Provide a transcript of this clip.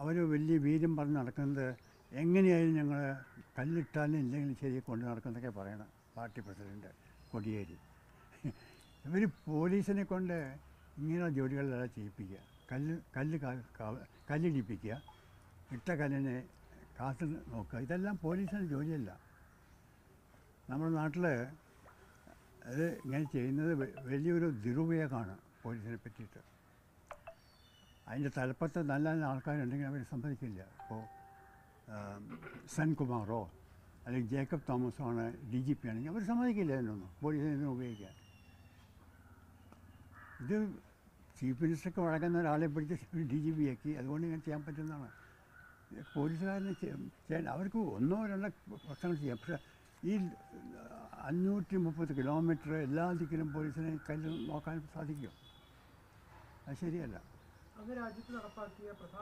അവർ വലിയ വീര്യം പറഞ്ഞ് നടക്കുന്നത് എങ്ങനെയായാലും ഞങ്ങൾ കല്ലിട്ടാലും ഇല്ലെങ്കിലും ശരി കൊണ്ട് നടക്കുന്നതൊക്കെ പറയണം പാർട്ടി പ്രസിഡന്റ് കൊടിയേരി ഇവർ പോലീസിനെ കൊണ്ട് ഇങ്ങനെയുള്ള ജോലികളെല്ലാം ചെയ്യിപ്പിക്കുക കല്ല് കല്ല് കാ- കാ- കല്ലിടിപ്പിക്കുക ഇട്ട കല്ലിനെ കാത്തു നോക്കുക ഇതെല്ലാം പോലീസിൻ്റെ ജോലിയല്ല നമ്മുടെ നാട്ടിൽ അത് ഇങ്ങനെ ചെയ്യുന്നത് വ- വലിയൊരു ദുരുപയോഗമാണ് പോലീസിനെ പറ്റിയിട്ട് അതിൻ്റെ തലപ്പത്ത് നല്ല നല്ല ആൾക്കാരുണ്ടെങ്കിൽ അവർ സമ്മതിക്കില്ല ഇപ്പോൾ സെൻകുമാറോ അല്ലെങ്കിൽ ജേക്കബ് തോമസോ ആണ് ഡി ജി പി ആണെങ്കിൽ അവർ സമ്മതിക്കില്ല അതിനൊന്നും പോലീസിനെ ഇതിന് ഉപയോഗിക്കാൻ ഇത് ചീഫ് മിനിസ്റ്റർക്ക് വഴങ്ങുന്ന ഒരാളെ പിടിച്ച് ഡി ജി പി ആക്കി അതുകൊണ്ട് ഇങ്ങനെ ചെയ്യാൻ പറ്റുന്നതാണ് ഇത് പോലീസുകാരന് ചെ- ചെയ്യാൻ അവർക്ക് ഒന്നോ രണ്ടോ പ്രശ്നങ്ങൾ ചെയ്യാം പക്ഷേ ഈ അഞ്ഞൂറ്റി മുപ്പത് കിലോമീറ്റർ എല്ലാ ദിക്കിലും പോലീസിനെ കല്ല് നോക്കാൻ സാധിക്കും അത് ശരിയല്ല അങ്ങ് രാജ്യത്ത് നടപ്പാക്കിയ പ്രധാന